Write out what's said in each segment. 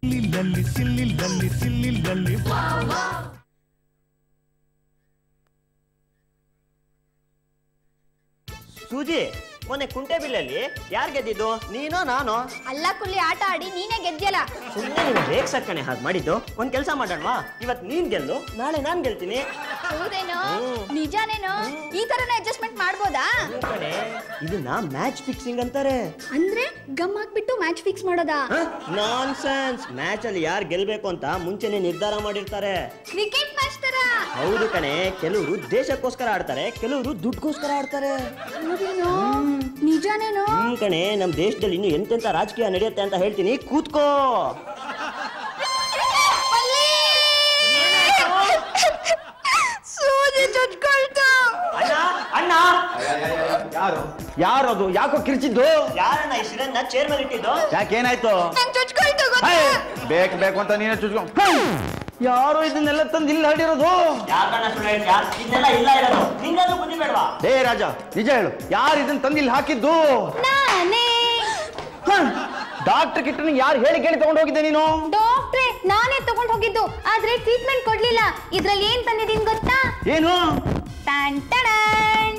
ಸಿಲ್ಲಿಲ್ಲಲ್ಲಿ ಸಿಲ್ಲಿಲ್ಲಲ್ಲಿ ಸಿಲ್ಲಿಲ್ಲಲ್ಲಿ ಸೂಜಿ ಮೊನ್ನೆ ಕುಂಟೆ ಬಿಲ್ಲಲ್ಲಿ ಯಾರು ಗೆದ್ದಿದ್ದು ನೀನೋ ನಾನು ಅಲ್ಲ ಕುಲ್ಲಿ ಆಟ ಆಡಿ ನೀನೇ ಗೆದ್ಯಲ್ಲ ಸುಮ್ಮನೆ ನೀವು ರೇಗ್ಸಕ್ ಕಣೆ ಹಾಗೆ ಮಾಡಿದ್ದು ಒಂದ್ ಕೆಲಸ ಮಾಡೋಣವಾ ಇವತ್ ನೀನ್ ಗೆಲ್ಲು ನಾಳೆ ನಾನ್ ಗೆಲ್ತೀನಿ ಹೌದೇನೋ ಹ್ಮ್. ನಿಜಾನೇನೋ ಈ ತರನ ಅಡ್ಜಸ್ಟ್ಮೆಂಟ್ ಮಾಡ್ಬೋದಾ ಹ್ಞೂ ಕಣೆ ಇದನ್ನ ಮ್ಯಾಚ್ ಫಿಕ್ಸಿಂಗ್ ಅಂತಾರೆ ಅಂದ್ರೆ ಗಮ್ ಹಾಕ್ಬಿಟ್ಟು ಮ್ಯಾಚ್ ಫಿಕ್ಸ್ ಮಾಡೋದಾ ನಾನ್ ಸೆನ್ಸ್ ಮ್ಯಾಚ್ ಅಲ್ಲಿ ಯಾರು ಗೆಲ್ಬೇಕು ಅಂತ ಮುಂಚೆನೆ ನಿರ್ಧಾರ ಮಾಡಿರ್ತಾರೆ ಕ್ರಿಕೆಟ್ ಮ್ಯಾಚ್ ತರ ಹೌದು ಕಣೆ ಕೆಲವರು ದೇಶಕ್ಕೋಸ್ಕರ ಆಡ್ತಾರೆ ಕೆಲವರು ದುಡ್ಡುಗೋಸ್ಕರ ಆಡ್ತಾರೆ ಹೌದೇನೋ ನಿಜಾನೇನೋ ಹ್ಮ್ ಕಣೆ ನಮ್ ದೇಶದಲ್ಲಿ ಇನ್ನು ಎಂತೆಂತ ರಾಜಕೀಯ ನಡೆಯುತ್ತೆ ಅಂತ ಹೇಳ್ತೀನಿ ಕೂತ್ಕೋ ಸೂಜಿ ಚುಚ್ಕೊಳ್ತು ಅಣ್ಣ ಅಣ್ಣ ಯಾರು ಯಾರದು ಯಾಕೋ ಕಿರ್ಚಿದ್ದು ಯಾರಣ್ಣ ಈ ಸಿರನ್ನ ಚೇರ್ ಮೇಲೆ ಇಟ್ಟಿದ್ದು ಯಾಕೇನಾಯ್ತು ನಂಗ್ ಚುಚ್ಕೊಳ್ತು ಗೊತ್ತಾ ಹೇ, ಬೇಕು ಬೇಕು ಅಂತ ನೀನೇ ಚುಚ್ಕೊ ಯಾರು ಇದನ್ನೆಲ್ಲ ತಂದು ಇಲ್ಲಿ ಹರಡಿರೋದು ಯಾಕಣ್ಣ ಸ್ಟೂಡೆಂಟ್ ಯಾರು ಇದನ್ನೆಲ್ಲ ಇಲ್ಲ ಇರೋದು ನಿಂಗಾದ್ರೂ ಬುದ್ಧಿ ಬೇಡವಾ ಹೇ ರಾಜ ನಿಜ ಹೇಳು ಯಾರು ಇದನ್ನ ತಂದು ಇಲ್ಲಿ ಹಾಕಿದ್ದು ನಾನೇ ಡಾಕ್ಟರ್ ಕಿಟ್ಟನ ಯಾರು ಹೇಳಿ ಕೇಳಿ ತಗೊಂಡು ಹೋಗಿದ್ದೆ ನೀನು ಡಾಕ್ಟ್ರೆ ನಾನೇ ತಗೊಂಡ್ ಹೋಗಿದ್ದು ಆದ್ರೆ ಟ್ರೀಟ್ಮೆಂಟ್ ಕೊಡ್ಲಿಲ್ಲ ಇದ್ರಲ್ಲಿ ಏನ್ ತಂದಿದೀನಿ ಗೊತ್ತಾ ಏನು ಟನ್ ಟಡನ್.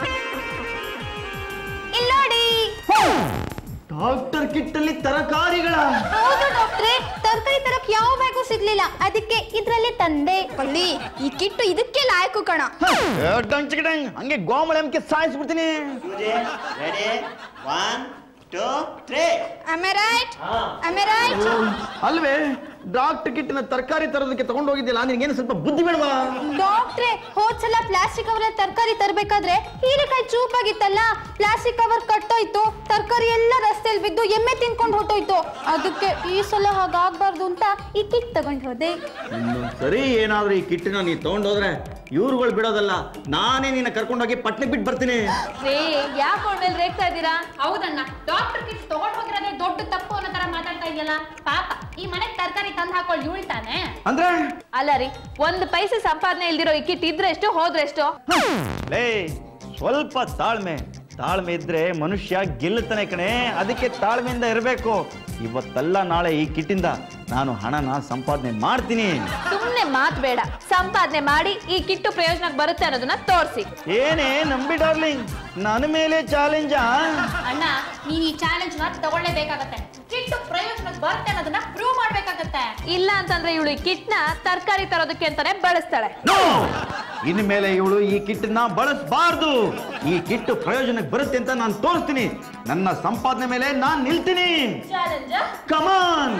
ಇಲ್ಲ್ ನೋಡಿ ಡಾಕ್ಟರ್ ಕಿಟ್ಟಲ್ಲಿ ತರಕಾರಿಗಳ ಹೌದು ಡಾಕ್ಟ್ರೆ ತರಕಾರಿ ತರಕ್ ಯಾವ ಬ್ಯಾಗು ಸಿಗ್ಲಿಲ್ಲ ಅದಕ್ಕೆ ಇದ್ರಲ್ಲೇ ತಂದೆ ಕೊಳ್ಳಿ ಈ ಕಿಟ್ಟು ಇದಕ್ಕೆ ಲಾಯಕು ಕಣ ಏ, ಡಂಗ್ ಚಿಕಡಂಗ್. ಹಂಗೆ ಗೋಮಳೆ ಅಂಕೆ ಸಾಯಿಸ್ಬಿಡ್ತೀನಿ ರೆಡಿ ಒನ್ ಟೂ ತ್ರೀ ಆಮೆ ರೈಟ್ ಹಾ. ಆಮೆ ರೈಟ್ ಅಲ್ವೇ ಡಾಕ್ಟರ್ ಕಿಟ್ಟನ ತರಕಾರಿ ತರೋದಕ್ಕೆ ತಗೊಂಡು ಹೋಗಿದ್ದಿಲ್ಲ ನಿನ್ಗೇನು ಸ್ವಲ್ಪ ಬುದ್ಧಿ ಬೇಡವಾ ಡಾಕ್ಟ್ರೆ ಹೋದ್ಸಲ ಪ್ಲಾಸ್ಟಿಕ್ ಅವರ ತರಕಾರಿ ತರಬೇಕಾದ್ರೆ ಹೀರೆಕಾಯಿ ಚೂಪಾಗಿತ್ತಲ್ಲ ಪ್ಲಾಸ್ಟಿಕ್ ಕವರ್ ಕಟ್ಟೋಯ್ತು ತರಕಾರಿ ಎಲ್ಲ ರಸ್ತೆಯಲ್ಲಿ ಬಿದ್ದು ಎಮ್ಮೆ ತಿನ್ಕೊಂಡು ಹೊಟ್ಟೋಯ್ತು ಅದಕ್ಕೆ ಈ ಸಲ ಹಾಗಾಗ್ಬಾರ್ದು ಅಂತ ಈ ಕಿಟ್ ತಗೊಂಡ್ ಹೋದೆ ಇನ್ನೊಂದ್ ಸರಿ ಏನಾದ್ರೂ ಈ ಕಿಟ್ಟನ ನೀ ತಗೊಂಡೋದ್ರೆ ಇವ್ರುಗಳು ಬಿಡೋದಲ್ಲ ನಾನೇ ನಿನ್ನ ಕರ್ಕೊಂಡೋಗಿ ಪಟ್ನೆ ಬಿಟ್ಟು ಬರ್ತೀನಿ ರೇ ಯಾಕೆ ಅವಳ ಮೇಲೆ ರೇಗ್ತಾ ಇದ್ದೀರಾ ಹೌದಣ್ಣ ಡಾಕ್ಟರ್ ಕಿಟ್ ತಗೊಂಡ್ ಹೋಗಿರೋದೇ ದೊಡ್ಡ ತಪ್ಪು ಅನ್ನೋ ತರ ಮಾತಾಡ್ತಾ ಇದೆಯಲ್ಲ ಪಾಪ ಈ ಮನೆಗ್ ತರಕಾರಿ ತಂದ್ ಹಾಕೊಳ್ಳಿ ಉಳ್ತಾನೆ ಅಂದ್ರೆ ಅಲ್ಲ ರೀ ಒಂದ್ ಪೈಸೆ ಸಂಪಾದನೆ ಇಲ್ದಿರೋ ಈ ಕಿಟ್ ಇದ್ರೆ ಎಷ್ಟು ಹೋದ್ರೆ ಎಷ್ಟು ಲೇ ಸ್ವಲ್ಪ ತಾಳ್ಮೆ ತಾಳ್ಮೆ ಇದ್ರೆ ಮನುಷ್ಯ ಗೆಲ್ಲುತ್ತಾನೆ ಕಣೆ ಅದಕ್ಕೆ ತಾಳ್ಮೆಯಿಂದ ಇರಬೇಕು ಇವತ್ತಲ್ಲ ನಾಳೆ ಈ ಕಿಟ್ಟಿಂದ ನಾನು ಹಣನ ಸಂಪಾದನೆ ಮಾಡ್ತೀನಿ ಸುಮ್ನೆ ಮಾತ್ ಬೇಡ ಸಂಪಾದನೆ ಮಾಡಿ ಈ ಕಿಟ್ಟು ಪ್ರಯೋಜನಕ್ಕೆ ಬರುತ್ತೆ ಅನ್ನೋದನ್ನ ತೋರಿಸಿ ಏನೇ ನಂಬಿ ಡಾರ್ಲಿಂಗ್ ನನ್ನ ಮೇಲೆ ಚಾಲೆಂಜಾ ಅಣ್ಣ ನೀನ್ ಈ ಚಾಲೆಂಜ್ ನ ತಗೊಳ್ಳೇಬೇಕಾಗತ್ತೆ ಕಿಟ್ಟು ಪ್ರಯೋಜನಕ್ಕೆ ಬರುತ್ತೆ ಅನ್ನೋದನ್ನ ಪ್ರೂವ್ ಮಾಡ್ಬೇಕಾಗತ್ತೆ ಇಲ್ಲ ಅಂತಂದ್ರೆ ಇವಳು ಈ ಕಿಟ್ ನ ತರಕಾರಿ ತರೋದಕ್ಕೆ ಅಂತಾನೆ ಬಳಸ್ತಾಳೆ ನೋ ಇನ್ಮೇಲೆ ಇವಳು ಈ ಕಿಟ್ಟನ್ನ ಬಳಸಬಾರ್ದು ಈ ಕಿಟ್ಟು ಪ್ರಯೋಜನಕ್ಕೆ ಬರುತ್ತೆ ಅಂತ ನಾನು ತೋರಿಸ್ತೀನಿ ನನ್ನ ಸಂಪಾದನೆ ಮೇಲೆ ನಾನು ನಿಲ್ತೀನಿ ಚಾಲೆಂಜ್ ಕಮಾನ್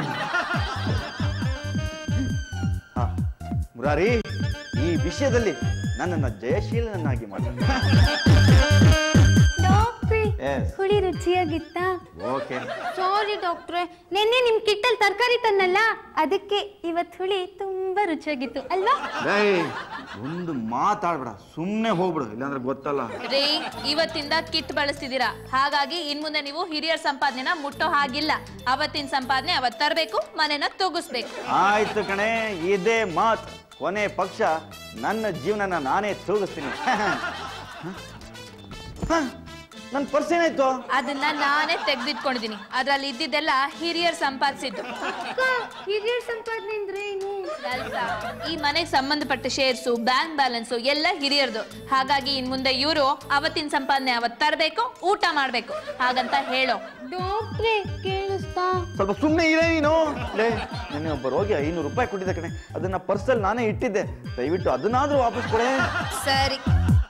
ಮುರಾರಿ ಈ ವಿಷಯದಲ್ಲಿ ನನ್ನನ್ನು ಜಯಶೀಲನನ್ನಾಗಿ ಮಾಡಿ ಡಾಕ್ಟ್ರೆ Yes. ಹುಳಿ ರುಚಿಯಾಗಿತ್ತಾ ಓಕೆ ಸಾರಿ ಡಾಕ್ಟ್ರೆ ನಿನ್ನೆ ನಿಮ್ ಕಿಟ್ಟಲ್ಲಿ ತರಕಾರಿ ತನ್ನಲ್ಲ ಅದಕ್ಕೆ ಇವತ್ ಹುಳಿ ತುಂಬಾ ರುಚಿಯಾಗಿತ್ತು ಅಲ್ವಾ ಒಂದು ಮಾತಾಡ್ಬೇಡ ಸುಮ್ಮನೆ ಹೋಗ್ಬಿಡು ಇಲ್ಲಾಂದ್ರೆ ಗೊತ್ತಲ್ಲ ರೀ ಇವತ್ತಿಂದ ಕಿಟ್ ಬಳಸ್ತಿದ್ದೀರಾ ಹಾಗಾಗಿ ಇನ್ ಮುಂದೆ ನೀವು ಹಿರಿಯರ ಸಂಪಾದನೆನ ಮುಟ್ಟೋ ಹಾಗಿಲ್ಲ ಅವತ್ತಿನ ಸಂಪಾದನೆ ಅವತ್ ತರಬೇಕು ಮನೆನ ತೂಗಿಸ್ಬೇಕು ಆಯ್ತು ಕಣೆ ಇದೇ ಮಾತ್ ಕೊನೆ ಪಕ್ಷ ನನ್ನ ಜೀವನನ ನಾನೇ ತೂಗಿಸ್ತೀನಿ ನನ್ನ ಪರ್ಸ್ ಏನಾಯ್ತು ಅದನ್ನ ನಾನೇ ತೆಗ್ದಿಟ್ಕೊಂಡಿದೀನಿ ಅದ್ರಲ್ಲಿ ಇದ್ದಿದ್ದೆಲ್ಲ ಹಿರಿಯರ್ ಸಂಪಾದಿಸಿದ್ದು ಹಿರಿಯರ್ ಸಂಪಾದನೆ ಅಂದ್ರೆ ಏನು ಅಲ್ವಾ? ಈ ಮನೆಗೆ ಸಂಬಂಧಪಟ್ಟ ಶೇರ್ಸು ಬ್ಯಾಂಕ್ ಬ್ಯಾಲೆನ್ಸು ಎಲ್ಲ ಹಿರಿಯರ್ದು ಹಾಗಾಗಿ ಇನ್ ಮುಂದೆ ಇವರು ಅವತ್ತಿನ ಸಂಪಾದನೆ ಅವತ್ ತರಬೇಕು ಊಟ ಮಾಡ್ಬೇಕು ಹಾಗಂತ ಹೇಳೋ ಡಾಕ್ಟ್ರೆ ಕೇಳಿಸ್ತಾ ಸ್ವಲ್ಪ ಸುಮ್ಮನೆ ಇರೇ ನೀನು ಲೇ ನೆನ್ನೆ ಒಬ್ಬ ರೋಗಿ ಐನೂರು ರೂಪಾಯಿ ಕೊಟ್ಟಿದ್ದೆ ಕಣೆ ಅದನ್ನ ಪರ್ಸಲ್ಲಿ ನಾನೇ ಇಟ್ಟಿದ್ದೆ ದಯವಿಟ್ಟು ಅದನ್ನಾದ್ರೂ ವಾಪಸ್ ಕೊಡೆ ಸರಿ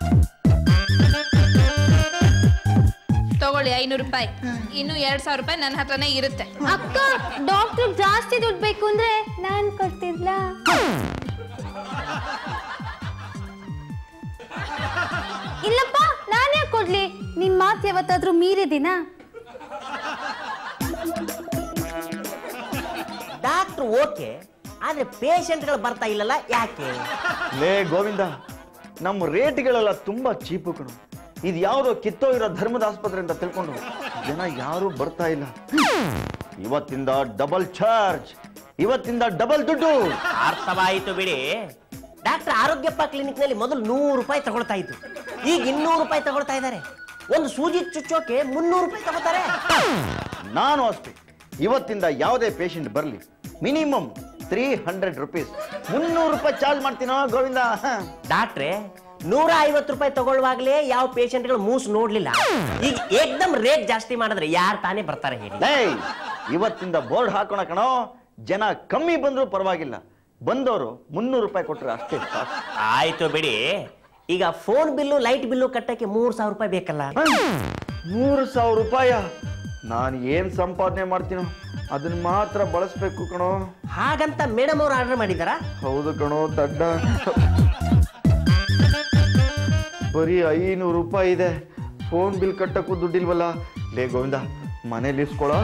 ತಗೊಳ್ಳಿ ಐನೂರು ರೂಪಾಯಿ ಇನ್ನು ಎರಡ್ ಸಾವಿರ ರೂಪಾಯಿ ನನ್ನ ಹತ್ರನೇ ಇರುತ್ತೆ ಅಕ್ಕ ಡಾಕ್ಟರ್ ಜಾಸ್ತಿ ದುಡ್ಡು ಬೇಕು ಅಂದ್ರೆ ನಾನ್ ಕೊಡ್ತಿದ್ಲ ಇಲ್ಲಪ್ಪ ನಾನೇ ಕೊಡ್ಲಿ ನಿನ್ ಮಾತು ಯಾವತ್ತಾದ್ರೂ ಮೀರಿದಿನ ಡಾಕ್ಟ್ರ್ ಓಕೆ ಆದ್ರೆ ಪೇಷಂಟ್ಗಳು ಬರ್ತಾ ಇಲ್ಲಲ್ಲ ಯಾಕೆ ಲೇ ಗೋವಿಂದ ನಮ್ಮ ರೇಟ್ಗಳೆಲ್ಲ ತುಂಬಾ ಚೀಪು ಕಣು ಇದು ಯಾವುದೋ ಕಿತ್ತೋಗಿರೋ ಧರ್ಮದ ಆಸ್ಪತ್ರೆ ಅಂತ ತಿಳ್ಕೊಂಡು ಜನ ಯಾರು ಬರ್ತಾ ಇಲ್ಲ ಇವತ್ತಿಂದ ಡಬಲ್ ಚಾರ್ಜ್ ಇವತ್ತಿಂದ ಡಬಲ್ ದುಡ್ಡು ಅರ್ಥವಾಯಿತು ಬಿಡಿ ಡಾಕ್ಟರ್ ಆರೋಗ್ಯಪ್ಪ ಕ್ಲಿನಿಕ್ ನಲ್ಲಿ ಮೊದಲು ನೂರು ರೂಪಾಯಿ ತಗೊಳ್ತಾ ಇತ್ತು ಈಗ ಇನ್ನೂರು ರೂಪಾಯಿ ತಗೊಳ್ತಾ ಇದ್ದಾರೆ ಒಂದು ಸೂಜಿ ಚುಚ್ಚೋಕೆ ಮುನ್ನೂರು ರೂಪಾಯಿ ತಗೋತಾರೆ ನಾನು ಅಷ್ಟೇ ಇವತ್ತಿಂದ ಯಾವುದೇ ಪೇಷಂಟ್ ಬರಲಿ ಮಿನಿಮಮ್ ತ್ರೀ ಹಂಡ್ರೆಡ್ ರುಪೀಸ್ ಮುನ್ನೂರು ರೂಪಾಯಿ ಚಾರ್ಜ್ ಮಾಡ್ತೀನೋ ಗೋವಿಂದ ಡಾಕ್ಟ್ರೆ ನೂರ ಐವತ್ತು ರೂಪಾಯಿ ತಗೊಳ್ಳುವಾಗ್ಲೇ ಯಾವ ಪೇಷಂಟ್ಗಳು ಮೂಸ್ ನೋಡ್ಲಿಲ್ಲ ಈಗ ಏಕ್ದಮ್ ರೇಟ್ ಜಾಸ್ತಿ ಮಾಡಿದ್ರೆ ಯಾರು ತಾನೇ ಬರ್ತಾರೆ ಹೇಳಿ ಏಯ್ ಇವತ್ತಿಂದ ಬೋರ್ಡ್ ಹಾಕೋಣ ಕಣೋ ಜನ ಕಮ್ಮಿ ಬಂದರೂ ಪರವಾಗಿಲ್ಲ ಬಂದವರು ಮುನ್ನೂರು ರೂಪಾಯಿ ಕೊಟ್ರೆ ಅಷ್ಟೇ ಸಾಕು ಆಯ್ತು ಬಿಡಿ ಈಗ ಫೋನ್ ಬಿಲ್ಲು ಲೈಟ್ ಬಿಲ್ಲು ಕಟ್ಟಕ್ಕೆ ಮೂರ್ ಸಾವಿರ ರೂಪಾಯಿ ಬೇಕಲ್ಲ ಮೂರು ಸಾವಿರ ರೂಪಾಯ ನಾನು ಏನ್ ಸಂಪಾದನೆ ಮಾಡ್ತೀನೋ ಅದನ್ನ ಮಾತ್ರ ಬಳಸ್ಬೇಕು ಕಣೋ ಹಾಗಂತ ಮೇಡಮ್ ಅವ್ರು ಆರ್ಡರ್ ಮಾಡಿದಾರಾ ಹೌದು ಕಣೋ ದಡ್ಡ ಬರೀ ಐನೂರು ರೂಪಾಯಿ ಇದೆ ಫೋನ್ ಬಿಲ್ ಕಟ್ಟಕ್ಕೂ ದುಡ್ಡಿಲ್ವಲ್ಲ ಲೇ ಗೋವಿಂದ ಮನೇಲಿ ಇಸ್ಕೊಳೋ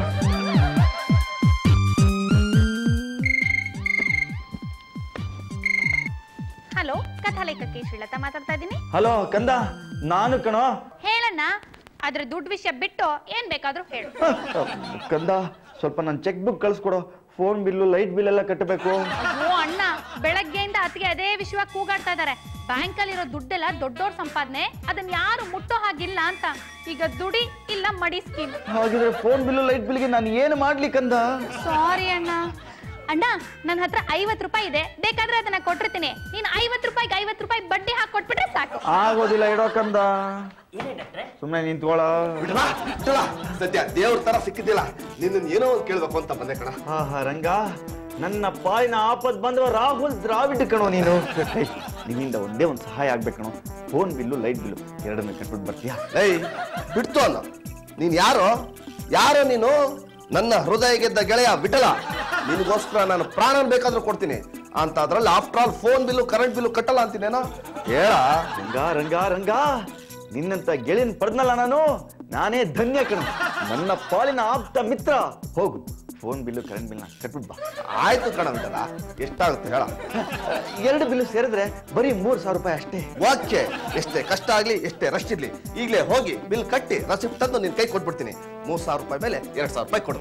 ಹಲೋ ಕಥಾಲೇಖಕ್ಕೆ ಶ್ರೀಲತಾ ಮಾತಾಡ್ತಾ ಇದ್ದೀನಿ ಹಲೋ ಕಂದ ನಾನು ಕಣೋ ಹೇಳಣ್ಣ ಅದ್ರ ದುಡ್ಡು ವಿಷಯ ಬಿಟ್ಟು ಏನ್ ಬೇಕಾದ್ರೂ ಹೇಳು ಕಂದ ಸ್ವಲ್ಪ ನನ್ನ ಚೆಕ್ ಬುಕ್ ಕಳಿಸ್ಕೊಡು ಫೋನ್ ಬಿಲ್ಲು ಲೈಟ್ ಬಿಲ್ ಎಲ್ಲ ಕಟ್ಟಬೇಕು ಅಯ್ಯೋ ಅಣ್ಣ ಬೆಳಗ್ಗೆಯಿಂದ ಅತಿಗೆ ಅದೇ ವಿಷಯವಾಗಿ ಕೂಗಾಡ್ತಾ ಇದಾರೆ ಬ್ಯಾಂಕ್ ಅಲ್ಲಿರೋ ದುಡ್ಡೆಲ್ಲ ದೊಡ್ಡೋರ್ ಸಂಪಾದನೆ ಅದನ್ನ ಯಾರು ಮುಟ್ಟೋ ಹಾಗಿಲ್ಲ ಅಂತ ಈಗ ದುಡಿ ಇಲ್ಲ ಮಡಿ ಸ್ಕೀಮ್ ಹಾಗಿದ್ರೆ ಫೋನ್ ಬಿಲ್ಲು ಲೈಟ್ ಬಿಲ್ಗೆ ನಾನು ಏನು ಮಾಡ್ಲಿ ಕಂದ ಸಾರಿ ಅಣ್ಣ ಅಣ್ಣ ನನ್ನ ಹತ್ರ ಐವತ್ ರೂಪಾಯಿ ಇದೆ ಬೇಕಾದ್ರೆ ಅದನ್ನ ಕೊಟ್ಟಿರ್ತೀನಿ ನೀನ್ ಐವತ್ ರೂಪಾಯಿಗೆ ಐವತ್ ರೂಪಾಯಿ ಬಡ್ಡಿ ಹಾಕಿ ಕೊಟ್ಬಿಟ್ರೆ ಸಾಕು ಆಗೋದಿಲ್ಲ ಇಡೋ ಕಂದ ಏನೇ ಡಾಕ್ಟ್ರೆ ಸುಮ್ಮನೆ ನಿಂತ್ಕೊಳ್ಳ ಬಿಡವಾ ಬಿಡಲ್ಲ ಸದ್ಯ ದೇವ್ರ ತರ ಸಿಕ್ಕಿದ್ದಿಲ್ಲ ನಿನ್ನ ಏನೋ ಒಂದು ಕೇಳ್ಬೇಕು ಅಂತ ಬಂದೆ ಕಣ ಆಹಾ ರಂಗ ನನ್ನ ಪಾಲಿನ ಆಪತ್ ಬಂದವ ರಾಹುಲ್ ದ್ರಾವಿಡ್ ಕಣೋ ನೀನು ಹೇ, ನಿನ್ನಿಂದ ಒಂದೇ ಒಂದು ಸಹಾಯ ಆಗ್ಬೇಕು ಕಣೋ ಫೋನ್ ಬಿಲ್ಲು ಲೈಟ್ ಬಿಲ್ಲು ಎರಡನ್ನ ಕಟ್ಬಿಟ್ಟು ಬರ್ತೀಯಾ ಏಯ್ ಬಿಡ್ತು ಅಲ್ಲ ನೀನ್ ಯಾರೋ ಯಾರೋ ನೀನು ನನ್ನ ಹೃದಯ ಗೆದ್ದ ಗೆಳೆಯ ವಿಠಲ ನಿನಗೋಸ್ಕರ ನಾನು ಪ್ರಾಣ ಬೇಕಾದ್ರೂ ಕೊಡ್ತೀನಿ ಅಂತ ಅದ್ರಲ್ಲಿ after all phone bill current bill ಕಟ್ಟಲ್ಲ ಅಂತೀನೇನೋ ಹೇಳ ರಂಗ ರಂಗ ರಂಗ ನಿನ್ನಂತ ಗೆಳೆಯನ್ ಪಡೆದ್ನಲ್ಲ ನಾನು ನಾನೇ ಧನ್ಯ ಕಣ ನನ್ನ ಪಾಲಿನ ಆಪ್ತ ಮಿತ್ರ ಹೋಗು ಫೋನ್ ಬಿಲ್ಲು ಕರೆಂಟ್ ಬಿಲ್ನ ಕಟ್ಬಿಟ್ಟು ಬಾ ಆಯ್ತು ಕಣ ವಿಠಲ ಎಷ್ಟಾಗುತ್ತೆ ಹೇಳ ಎರಡು ಬಿಲ್ಲು ಸೇರಿದ್ರೆ ಬರೀ ಮೂರ್ ಸಾವಿರ ರೂಪಾಯಿ ಅಷ್ಟೇ ಓಕೆ ಎಷ್ಟೇ ಕಷ್ಟ ಆಗ್ಲಿ ಎಷ್ಟೇ ರಶ್ ಇರ್ಲಿ ಈಗಲೇ ಹೋಗಿ ಬಿಲ್ ಕಟ್ಟಿ ರಸೀಪ್ಟ್ ತಂದು ನಿನ್ ಕೈ ಕೊಟ್ಬಿಡ್ತೀನಿ ಮೂರ್ ಸಾವಿರ ರೂಪಾಯಿ ಮೇಲೆ ಎರಡ್ ಸಾವಿರ ರೂಪಾಯಿ ಕೊಡು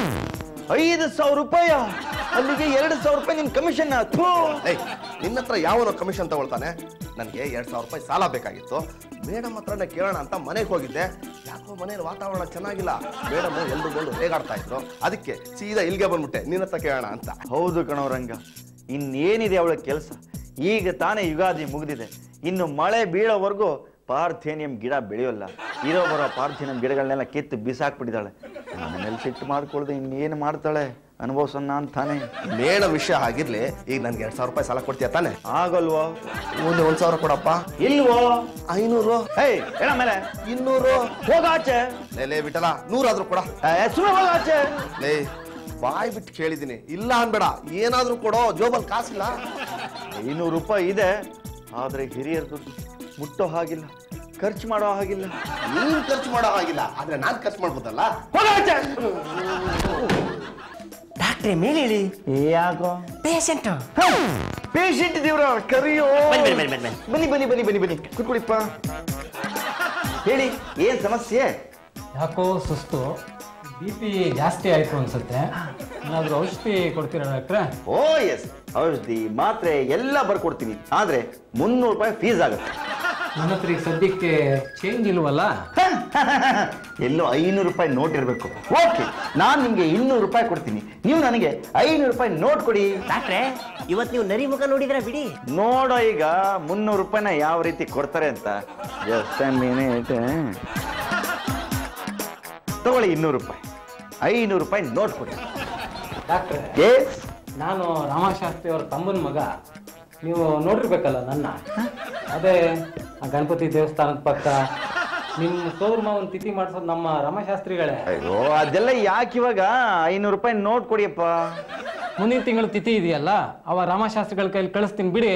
ಐದು ಸಾವಿರ ರೂಪಾಯ ಅಲ್ಲಿಗೆ ಎರಡು ಸಾವಿರ ರೂಪಾಯಿ ನಿನ್ ಕಮಿಷನ್ ಏಯ್ ನಿನ್ನ ಹತ್ರ ಯಾವನೋ ಕಮಿಷನ್ ತಗೊಳ್ತಾನೆ ನನಗೆ ಎರಡ್ ಸಾವಿರ ರೂಪಾಯಿ ಸಾಲ ಬೇಕಾಗಿತ್ತು ಮೇಡಮ್ ಹತ್ರನೇ ಕೇಳೋಣ ಅಂತ ಮನೆಗೆ ಹೋಗಿದ್ದೆ ಯಾಕೋ ಮನೇಲಿ ವಾತಾವರಣ ಚೆನ್ನಾಗಿಲ್ಲ ಮೇಡಮ್ ಎಲ್ರು ಬಂದು ರೇಗಾಡ್ತಾ ಇದ್ರು ಅದಕ್ಕೆ ಸೀದಾ ಇಲ್ಲಿಗೆ ಬಂದ್ಬಿಟ್ಟೆ ನಿನ್ನ ಹತ್ರ ಕೇಳೋಣ ಅಂತ ಹೌದು ಕಣೋ ರಂಗ ಇನ್ನೇನಿದೆ ಅವಳ ಕೆಲಸ ಈಗ ತಾನೇ ಯುಗಾದಿ ಮುಗಿದಿದೆ ಇನ್ನು ಮಳೆ ಬೀಳೋವರೆಗೂ ಪಾರ್ಥೇನಿಯಂ ಗಿಡ ಬೆಳೆಯೋಲ್ಲ ಇರೋ ಬರೋ ಪಾರ್ಥೇನಿಯಂ ಗಿಡಗಳನ್ನೆಲ್ಲ ಕಿತ್ತು ಬಿಸಾಕ್ಬಿಟ್ಟಿದ್ದಾಳೆ ಮನೇಲಿ ಸಿಟ್ಟು ಮಾಡ್ಕೊಳ್ದೆ ಇನ್ನೇನು ಮಾಡ್ತಾಳೆ ಅನುಭವಿಸೋಣ ಅಂತಾನೆ ಮೇಡಮ್ ವಿಷಯ ಆಗಿರ್ಲಿ ಈಗ ನನ್ಗೆ ಎರಡ್ ಸಾವಿರ ರೂಪಾಯಿ ಸಾಲ ಕೊಡ್ತೀಯ ತಾನೆ ಆಗಲ್ವೋ ಒಂದು ಒಂದ್ ಸಾವಿರ ಕೊಡಪ್ಪ ಇಲ್ವೋ ಐನೂರು ಹೇ ಹೇಳ ಮೇಲೆ ಇನ್ನೂರು ಹೋಗಾಚೆ ಲೇ ಲೇ ಬಿಟ್ಟಲ್ಲ ನೂರಾದ್ರೂ ಕೊಡ ಸುಮ್ಮನೆ ಹೋಗಾಚೆ ಲೇ ಬಾಯ್ ಬಿಟ್ಟು ಕೇಳಿದ್ದೀನಿ ಇಲ್ಲ ಅನ್ಬೇಡ ಏನಾದ್ರೂ ಕೊಡೋ ಜೋಬಲ್ ಕಾಸಿಲ್ಲ ಐನೂರು ರೂಪಾಯಿ ಇದೆ ಆದ್ರೆ ಹಿರಿಯರ ದುಡ್ಡು ಮುಟ್ಟೋ ಹಾಗಿಲ್ಲ ಖರ್ಚು ಮಾಡೋ ಹಾಗಿಲ್ಲ ನೀನ್ ಖರ್ಚು ಮಾಡೋ ಹಾಗಿಲ್ಲ ಆದ್ರೆ ನಾನ್ ಖರ್ಚು ಮಾಡ್ಬೋದಲ್ಲ ಹೋಗಾಚೆ ಡಾಕ್ಟ್ರೆ ಮೇಲೆ ಹೇಳಿ ಯಾಕೋ ಪೇಷಂಟ್ ಪೇಷಂಟ್ ದೇವ್ರ ಕರಿಯೋ ಬನ್ನಿ, ಬನ್ನಿ, ಬನ್ನಿ, ಬನ್ನಿ ಬನ್ನಿ ಬನ್ನಿ ಬನ್ನಿ ಬನ್ನಿ ಕುತ್ಕೊಡಿಪ್ಪ ಹೇಳಿ ಏನ್ ಸಮಸ್ಯೆ ಯಾಕೋ ಸುಸ್ತು ಬಿ ಪಿ ಜಾಸ್ತಿ ಆಯಿತು ಅನ್ಸುತ್ತೆ ಏನಾದರೂ ಔಷಧಿ ಕೊಡ್ತೀರಾ ಡಾಕ್ಟ್ರೆ ಓ ಎಸ್ ಔಷಧಿ ಮಾತ್ರೆ ಎಲ್ಲ ಬರ್ಕೊಡ್ತೀನಿ ಆದ್ರೆ ಮುನ್ನೂರು ರೂಪಾಯಿ ಫೀಸ್ ಆಗುತ್ತೆ ನನ್ನ ಹತ್ರ ಈಗ ಸದ್ಯಕ್ಕೆ ಚೇಂಜ್ ಇಲ್ವಲ್ಲ ಎಲ್ಲೋ ಐನೂರು ರೂಪಾಯಿ ನೋಟ್ ಇರಬೇಕು ಓಕೆ ನಾನು ನಿಮ್ಗೆ ಇನ್ನೂರು ರೂಪಾಯಿ ಕೊಡ್ತೀನಿ ನೀವು ನನಗೆ ಐನೂರು ರೂಪಾಯಿ ನೋಟ್ ಕೊಡಿ ಡಾಕ್ಟ್ರೆ ಇವತ್ತು ನೀವು ನರಿ ಮುಖ ನೋಡಿದ್ರ ಬಿಡಿ ನೋಡೋ ಈಗ ಮುನ್ನೂರು ರೂಪಾಯಿನ ಯಾವ ರೀತಿ ಕೊಡ್ತಾರೆ ಅಂತ ಜಸ್ಟ್ ಮಿನಿಟ್ ತಗೊಳ್ಳಿ ಇನ್ನೂರು ರೂಪಾಯಿ ಐನೂರು ರೂಪಾಯಿ ನೋಟ್ ಕೊಡಿ ಡಾಕ್ಟ್ರೆ ಎಸ್ ನಾನು ರಾಮಶಾಸ್ತ್ರಿ ಅವ್ರ ತಮ್ಮನ ಮಗ ನೀವು ನೋಡಿರ್ಬೇಕಲ್ಲ ನನ್ನ ಅದೇ ಆ ಗಣಪತಿ ದೇವಸ್ಥಾನದ ಪಕ್ಕ ನಿಮ್ಮ ಸೋದರ ಮಾವನ ತಿಥಿ ಮಾಡಿಸೋದು ನಮ್ಮ ರಾಮಶಾಸ್ತ್ರಿಗಳೇ ಅಯ್ಯೋ ಅದೆಲ್ಲ ಯಾಕೆ ಇವಾಗ ಐನೂರು ರೂಪಾಯಿ ನೋಟ್ ಕೊಡಿಯಪ್ಪ ಮುಂದಿನ ತಿಂಗಳು ತಿಥಿ ಇದೆಯಲ್ಲ ಅವ ರಾಮಶಾಸ್ತ್ರಿಗಳ ಕೈಲಿ ಕಳಿಸ್ತೀನಿ ಬಿಡಿ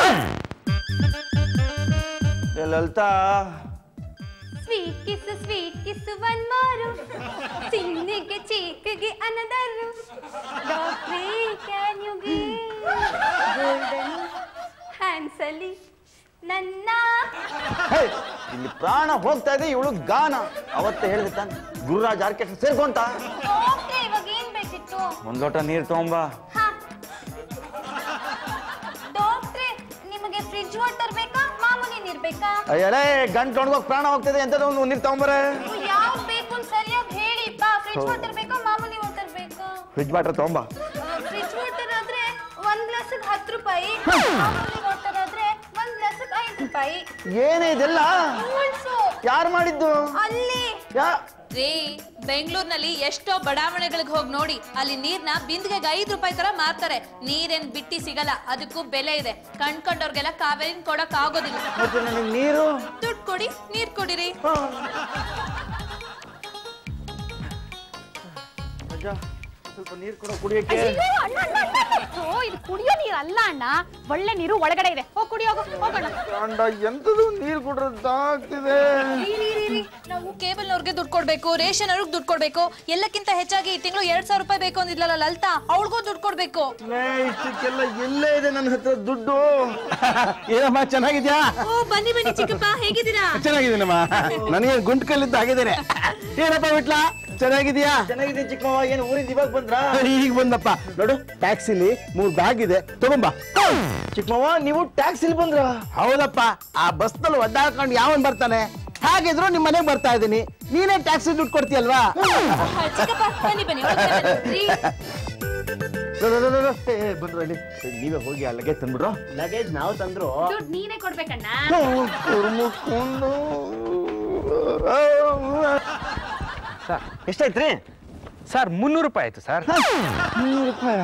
ಏ Lalitha sweet kiss sweet kiss one more ಚಿನ್ನಿಗೆ ಚೀಕಿಗೆ ಅನದರು ಡಾಕ್ಟ್ರೇ ಕ್ಯಾನ್ ಯು ಗೋಲ್ಡನ್ ಹ್ಯಾಂಡ್ಸ್ ಅಲ್ಲಿ ನನ್ನ ಹೇ, ಇಲ್ಲಿ ಪ್ರಾಣ ಹೋಗ್ತಾ ಇದೆ ಇವಳು ಗಾನ ಅವತ್ತೇ ಹೇಳಿದೆ ತಾನೆ ಗುರುರಾಜ್ ಆರ್ಕೆಸ್ಟ್ರಾ ಸೇರ್ಕೊಂತ ಡಾಕ್ಟ್ರೇ ಇವಾಗ ಏನ್ ಬೇಕಿತ್ತು ಒಂದ್ ಲೋಟ ನೀರ್ ತಗೊಂಬ ಹಾ ಡಾಕ್ಟ್ರೇ ನಿಮಗೆ ಫ್ರಿಡ್ಜ್ ವಾಟರ್ ಬೇಕಾ ಮಾಮೂಲಿ ನೀರ್ ಬೇಕಾ ಅಯ್ಯಲೇ ಗಂಟು ಒಣಗೋಗ್ ಪ್ರಾಣ ಹೋಗ್ತಿದೆ ಎಂತದ ಒಂದು ನೀರ್ ತಗೊಂಬರೆ ಯಾವ್ದು ಬೇಕು ಅಂತ ಸರಿಯಾಗಿ ಹೇಳಿಪ್ಪ ಫ್ರಿಡ್ಜ್ ವಾಟರ್ ಬೇಕಾ ಮಾಮೂಲಿ ವಾಟರ್ ಬೇಕಾ ಫ್ರಿಜ್ ವಾಟರ್ ತಗೊಂಬ ಫ್ರಿಡ್ಜ್ ಹತ್ತು ರೂಪಾಯಿ ಮಾಮೂಲಿ ನೋಡ್ತಾರಾದ್ರೆ ಒಂದ್ ಗ್ಲಾಸ್ ಐದು ರೂಪಾಯಿ ಏನೇ ಇದೆಲ್ಲ ರೂಲ್ಸು ಯಾರು ಮಾಡಿದ್ದು ಅಲ್ಲಿ ಯಾ ರೀ ಬೆಂಗಳೂರಿನಲ್ಲಿ ಎಷ್ಟೋ ಬಡಾವಣೆಗಳಿಗೆ ಹೋಗಿ ನೋಡಿ ಅಲ್ಲಿ ನೀರ್ನ ಬಿಂದಿಗೆಗೆ ಐದು ರೂಪಾಯಿ ತರ ಮಾರ್ತಾರೆ ನೀರೇನ್ ಬಿಟ್ಟಿ ಸಿಗಲ್ಲ ಅದಕ್ಕೂ ಬೆಲೆ ಇದೆ ಕಣ್ಕೊಂಡವ್ರಿಗೆಲ್ಲ ಕಾವೇರಿನ ಕೊಡಕ್ ಆಗೋದಿಲ್ಲ ಮತ್ತೆ ನನಗೆ ನೀರು ದುಡ್ಡು ಕೊಡಿ ನೀರ್ ಕೊಡಿರಿ ಅಜ್ಜ ಸ್ವಲ್ಪ ನೀರು ಕೊಡೋ ಕುಡಿಯಕ್ಕೆ ಅಯ್ಯೋ, ಅಣ್ಣ, ಅಣ್ಣ, ಅಣ್ಣ, ಅಣ್ಣ. ಓ, ಇದು ಕುಡಿಯೋ ನೀರು ಅಲ್ಲ ಅಣ್ಣ ಒಳ್ಳೆ ನೀರು ಒಳಗಡೆ ಇದೆ ಹೋಗ್ ಕುಡಿ ಹೋಗು ಹೋಗೋಣ ಗಂಡ ಎಂತದು ನೀರು ಕೊಡ್ರದ್ದಾಗ್ತಿದೆ ರೀ, ರೀ, ರೀ, ರೀ. ನಾವು ಕೇಬಲ್ ಅವ್ರಿಗೆ ದುಡ್ಡು ಕೊಡ್ಬೇಕು ರೇಷನ್ ಅವ್ರಿಗೆ ದುಡ್ಡು ಕೊಡ್ಬೇಕು ಎಲ್ಲಕ್ಕಿಂತ ಹೆಚ್ಚಾಗಿ ಈ ತಿಂಗಳು ಎರಡ್ ಸಾವಿರ ರೂಪಾಯಿ ಬೇಕು ಅಂದಿದ್ಲಲ್ಲ ಲಲಿತಾ ಅವಳಿಗೂ ದುಡ್ಡು ಕೊಡ್ಬೇಕು ಲೇ, ಇಷ್ಟಕ್ಕೆಲ್ಲ ಎಲ್ಲೇ ಇದೆ ನನ್ನ ಹತ್ರ ದುಡ್ಡು ಏನಮ್ಮ ಚೆನ್ನಾಗಿದ್ಯಾ ಓ ಬನ್ನಿ ಬನ್ನಿ ಚಿಕ್ಕಪ್ಪ ಹೇಗಿದ್ದೀರಾ ಚೆನ್ನಾಗಿದ್ದೀನಮ್ಮ ನನಗೆ ಗುಂಟ್ ಕಲ್ಲಿದ್ದ ಆಗಿದ್ದೇನೆ ಏನಪ್ಪ ಬಿಟ್ಲ ಚೆನ್ನಾಗಿದ್ಯಾ ಚೆನ್ನಾಗಿದೆ ಚಿಕ್ಕಮ್ಮ ಏನು ಊರಿಂದ ಇವಾಗ ಬಂದ್ರಾ ಈಗ ಬಂದಪ್ಪ ನೋಡು ಟ್ಯಾಕ್ಸಿಲಿ ಮೂರ್ ಬ್ಯಾಗ್ ಇದೆ ತಗೊಂಬ ಚಿಕ್ಕಮ್ಮ ನೀವು ಟ್ಯಾಕ್ಸಿಲಿ ಬಂದ್ರಾ ಹೌದಪ್ಪ ಆ ಬಸ್ನಲ್ಲಿ ಒದ್ದಾಡ್ಕೊಂಡು ಯಾವನ್ ಬರ್ತಾನೆ ಹಾಗಿದ್ರು ನಿಮ್ ಮನೆಗೆ ಬರ್ತಾ ಇದ್ದೀನಿ ನೀನೇ ಟ್ಯಾಕ್ಸಿ ದುಡ್ಡು ಕೊಡ್ತೀಯಲ್ವಾ ಚಿಕ್ಕಪ್ಪ ಬನ್ನಿ ಬನ್ನಿ ಒಳಗಡೆ ಬನ್ನಿ. ರೀ, ಬಂದ್ರು ಇಲ್ಲಿ ನೀವೇ ಹೋಗಿ ಆ ಲಗೇಜ್ ತಂದ್ಬಿಡ್ರು ಲಗೇಜ್ ನಾವು ತಂದ್ರು ದುಡ್ಡು ನೀನೇ ಕೊಡ್ಬೇಕಣ್ಣ ಎಷ್ಟಾಯ್ತ್ರಿ ಸರ್ ಮುನ್ನೂರು ರೂಪಾಯಿ ಆಯ್ತು ಸರ್ ನೂರು ರೂಪಾಯ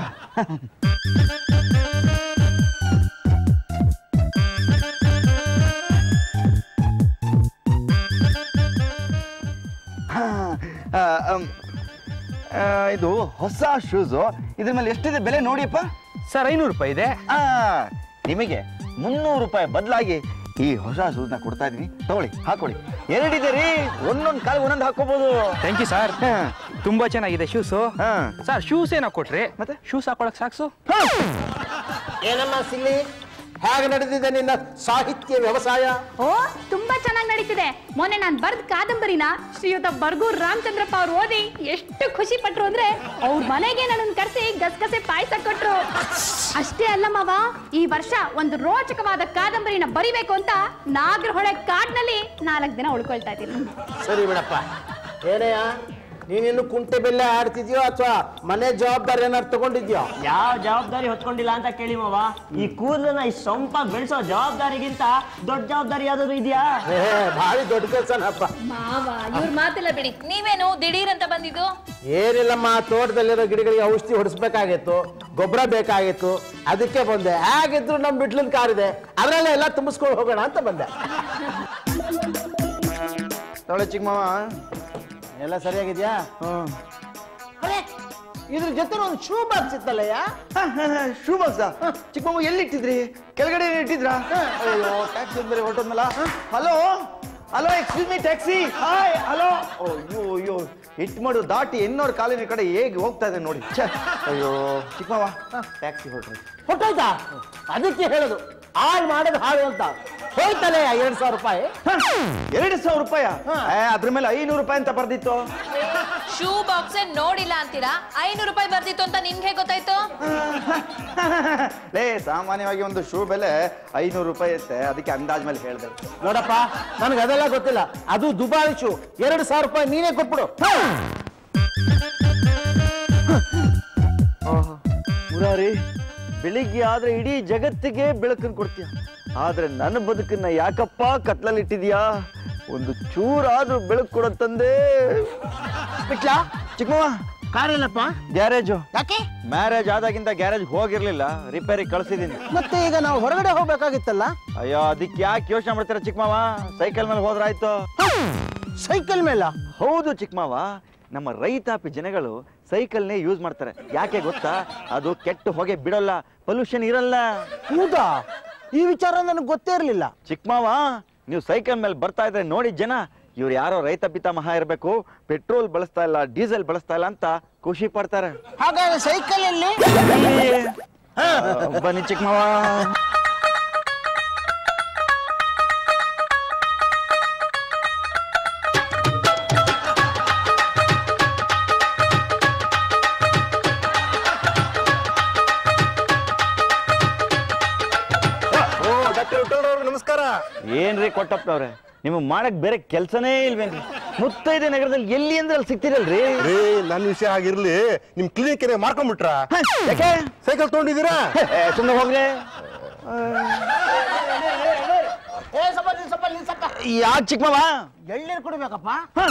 ಇದು ಹೊಸ ಶೂಸು ಇದ್ರ ಮೇಲೆ ಎಷ್ಟಿದೆ ಬೆಲೆ ನೋಡಿಯಪ್ಪ ಸರ್ ಐನೂರು ರೂಪಾಯಿ ಇದೆ ಆ, ನಿಮಗೆ ಮುನ್ನೂರು ರೂಪಾಯಿ ಬದಲಾಗಿ ಈ ಹೊಸ ಶೂಸ್ನ ಕೊಡ್ತಾ ಇದೀನಿ ತಗೊಳ್ಳಿ ಹಾಕೊಳ್ಳಿ ಎರಡಿದೆ ರೀ ಒಂದೊಂದು ಕಾಲು ಒಂದೊಂದು ಹಾಕೋಬಹುದು ಥ್ಯಾಂಕ್ ಯು ಸರ್ ತುಂಬಾ ಚೆನ್ನಾಗಿದೆ ಶೂಸು ಹಾ. ಸರ್ ಶೂಸ್ ಏನೋ ಕೊಟ್ರಿ ಮತ್ತೆ? ಶೂಸ್ ಹಾಕೊಳಕ್ ಸಾಕ್ಸು ಏನಮ್ಮ ಸಿಲ್ಲಿ ಹೇಗೆ ನಡೆದಿದೆ ನಿನ್ನ ಸಾಹಿತ್ಯ ವ್ಯವಸಾಯ ಓ ತುಂಬಾ ಚೆನ್ನಾಗಿ ನಡೀತಿದೆ ಮೊನ್ನೆ ನಾನು ಬರ್ದ್ ಕಾದಂಬರಿನ ಶ್ರೀಯುತ ಬರ್ಗೂರ್ ರಾಮಚಂದ್ರಪ್ಪ ಅವ್ರು ಓದಿ ಎಷ್ಟು ಖುಷಿ ಪಟ್ರು ಅಂದ್ರೆ ಅವ್ರ ಮನೆಗೆ ನನ್ನನ್ನು ಕರೆಸಿ ಗಸಗಸೆ ಪಾಯಸ ಕೊಟ್ರು ಅಷ್ಟೇ ಅಲ್ಲ ಮಾವ ಈ ವರ್ಷ ಒಂದು ರೋಚಕವಾದ ಕಾದಂಬರಿನ ಬರಿಬೇಕು ಅಂತ ನಾಗರಹೊಳೆ ಕಾಡ್ನಲ್ಲಿ ನಾಲ್ಕು ದಿನ ಉಳ್ಕೊಳ್ತಾ ಇದ್ದೀನಿ ಸರಿ ಬಿಡಪ್ಪ ಏನಯ್ಯ ನೀನಿನ್ನು ಕುಂಟೆ ಬೆಲ್ಲೆ ಆಡ್ತಿದ್ಯೋ ಅಥವಾ ಮನೆ ಜವಾಬ್ದಾರಿ ಏನಾದ್ರು ತಗೊಂಡಿದ್ಯೋ ಯಾವ ಜವಾಬ್ದಾರಿ ಹೊತ್ಕೊಂಡಿಲ್ಲ ಅಂತ ಕೇಳಿ ಮಾವ ಈ ಕೂದಲನ್ನ ಈ ಸೊಂಪಾಗಿ ಬೆಳೆಸೋ ಜವಾಬ್ದಾರಿಗಿಂತ ದೊಡ್ಡ ಜವಾಬ್ದಾರಿ ಯಾವ್ದಾದ್ರು ಇದೆಯಾ ಏ ಭಾರಿ ದೊಡ್ಡ ಕೆಲಸನಪ್ಪ ಮಾವ ಇವ್ರ ಮಾತೆಲ್ಲ ಬಿಡಿ ನೀವೇನು ದಿಢೀರ್ ಅಂತ ಬಂದಿದ್ದು ಏನಿಲ್ಲಮ್ಮ ತೋಟದಲ್ಲಿರೋ ಗಿಡಗಳಿಗೆ ಔಷಧಿ ಹೊಡಿಸ್ಬೇಕಾಗಿತ್ತು ಗೊಬ್ಬರ ಬೇಕಾಗಿತ್ತು ಅದಕ್ಕೆ ಬಂದೆ ಹೇಗಿದ್ರು ನಮ್ಮ ಬಿಟ್ಲಿನ ಕಾರಿದೆ ಅದರಲ್ಲೇ ಎಲ್ಲ ತುಂಬಿಸ್ಕೊಂಡು ಹೋಗೋಣ ಅಂತ ಬಂದೆ ತಗೊಳ್ಳಿ ಚಿಕ್ಕಮ್ಮ ಎಲ್ಲ ಸರಿಯಾಗಿದ್ಯಾ ಅರೆ, ಇದ್ರ ಜೊತೆ ಒಂದು ಶೂ ಬಾಕ್ಸ್ ಇತ್ತಲ್ಲಯ್ಯ ಶೂ ಬಾಕ್ಸ ಚಿಕ್ಕಮ್ಮ ಎಲ್ಲಿ ಇಟ್ಟಿದ್ರಿ ಕೆಳಗಡೆ ಇಟ್ಟಿದ್ರಾ ಅಯ್ಯೋ ಟ್ಯಾಕ್ಸಿ ಬೇರೆ ಹೊರಟೋದ್ನಲ್ಲ hello hello excuse me taxi hi hello ಅಯ್ಯೋ ಅಯ್ಯೋ ಇಟ್ ಮಾಡು ದಾಟಿ ಎನ್ನೋರ್ ಕಾಲಿನ ಕಡೆ ಹೇಗೆ ಹೋಗ್ತಾ ಇದೆ ನೋಡಿ ಛೆ, ಅಯ್ಯೋ ಚಿಕ್ಕಮ್ಮ ಟ್ಯಾಕ್ಸಿ ಹೊರಟ್ರಿ ಹೊಟ್ಟೋಯ್ತಾ ಅದಕ್ಕೆ ಹೇಳೋದು ಹಾಳು ಮಾಡೋದು ಹಾಳು ಅಂತ ಹೋಯ್ತಲ್ಲ ಎರಡ್ ಸಾವಿರ ರೂಪಾಯಿ ಎರಡು ಸಾವಿರ ರೂಪಾಯ ಅದ್ರ ಮೇಲೆ ಐನೂರು ರೂಪಾಯಿ ಅಂತ ಬರ್ದಿತ್ತು ಶೂ ಬಾಕ್ಸ್ ನೋಡಿಲ್ಲ ಅಂತೀರಾ ಐನೂರು ರೂಪಾಯಿ ಬರ್ದಿತ್ತು ಅಂತ ನಿಮ್ಗೆ ಹೇಗ್ ಗೊತ್ತಾಯ್ತು ಲೇ ಸಾಮಾನ್ಯವಾಗಿ ಒಂದು ಶೂ ಬೆಲೆ ಐನೂರು ರೂಪಾಯಿ ಇರುತ್ತೆ ಅದಕ್ಕೆ ಅಂದಾಜ್ ಮೇಲೆ ಹೇಳ್ದೆ ನೋಡಪ್ಪ ನನಗೆ ಅದೆಲ್ಲ ಗೊತ್ತಿಲ್ಲ ಅದು ದುಬಾರಿ ಶೂ ಎರಡು ಸಾವಿರ ರೂಪಾಯಿ ನೀನೇ ಕೊಟ್ಬಿಡು ಮುರಾರಿ ಬೆಳಿಗ್ಗೆ ಆದ್ರೆ ಇಡೀ ಜಗತ್ತಿಗೆ ಬೆಳಕನ್ನು ಕೊಡ್ತೀಯ ಆದ್ರೆ ನನ್ನ ಬದುಕನ್ನ ಯಾಕಪ್ಪ ಕತ್ಲಲ್ಲಿ ಇಟ್ಟಿದ್ಯಾ ಒಂದು ಚೂರಾದ್ರೂ ಬೆಳಕು ಕೊಡೋ ತಂದೆ ಬಿಟ್ಲಾ ಚಿಕ್ಕಮ್ಮ ಕಾರಿಲ್ಲಪ್ಪ ಗ್ಯಾರೇಜು ಯಾಕೆ ಮ್ಯಾರೇಜ್ ಆದಾಗಿಂದ ಗ್ಯಾರೇಜ್ ಹೋಗಿರ್ಲಿಲ್ಲ ರಿಪೇರಿ ಕಳ್ಸಿದೀನಿ ಮತ್ತೆ ಈಗ ನಾವು ಹೊರಗಡೆ ಹೋಗ್ಬೇಕಾಗಿತ್ತಲ್ಲ ಅಯ್ಯೋ ಅದಕ್ಕೆ ಯಾಕೆ ಯೋಚನೆ ಮಾಡ್ತೀರಾ ಚಿಕ್ಕಮಾವ ಸೈಕಲ್ ಮೇಲೆ ಹೋದ್ರಾಯ್ತು ಸೈಕಲ್ ಮೇಲ ಹೌದು ಚಿಕ್ಕಮಾವ ನಮ್ಮ ರೈತಾಪಿ ಜನಗಳು ಸೈಕಲ್ನೇ ಯೂಸ್ ಮಾಡ್ತಾರೆ ಯಾಕೆ ಗೊತ್ತಾ ಅದು ಕೆಟ್ಟು ಹೊಗೆ ಬಿಡೋಲ್ಲ ಪೊಲ್ಯೂಷನ್ ಇರಲ್ಲ ಹೌದಾ ಈ ವಿಚಾರ ನನಗೆ ಗೊತ್ತೇ ಇರಲಿಲ್ಲ ಚಿಕ್ಕಮಾವ ನೀವು ಸೈಕಲ್ ಮೇಲೆ ಬರ್ತಾ ಇದ್ರೆ ನೋಡಿ ಜನ ಇವ್ರು ಯಾರೋ ರೈತ ಪಿತಾಮಹ ಇರಬೇಕು ಪೆಟ್ರೋಲ್ ಬಳಸ್ತಾ ಇಲ್ಲ ಡೀಸೆಲ್ ಬಳಸ್ತಾ ಇಲ್ಲ ಅಂತ ಖುಷಿ ಪಡ್ತಾರೆ ಹಾಗಾದ್ರೆ ಸೈಕಲ್ ಎಲ್ಲಿ ಆ, ಬನ್ನಿ ಚಿಕ್ಕಮಾವ ಓ ಡಾಕ್ಟರ್ ನಮಸ್ಕಾರ ಏನ್ರಿ ಕೊಟ್ಟಪ್ಪನವ್ರೆ ನಿಮಗೆ ಮಾಡಕ್ ಬೇರೆ ಕೆಲಸನೇ ಇಲ್ವೇನ್ರಿ ಮುತ್ತೈದೆ ನಗರದಲ್ಲಿ ಎಲ್ಲಿ ಅಂದ್ರೆ ಅಲ್ಲಿ ಸಿಗ್ತಿರಲ್ರಿ ರೀ ನನ್ನ ವಿಷಯ ಆಗಿರ್ಲಿ ನಿಮ್ ಕ್ಲಿನಿಕ್ ಮಾಡ್ಕೊಂಡ್ಬಿಟ್ರ ಯಾಕೆ ಸೈಕಲ್ ತಗೊಂಡಿದ್ದೀರಾ ಸುಮ್ಮನೆ ಹೋಗ್ರೆ ಯಾಕೆ ಚಿಕ್ಕಮ್ಮ ಎಳ್ನೀರು ಕುಡಿಬೇಕಪ್ಪ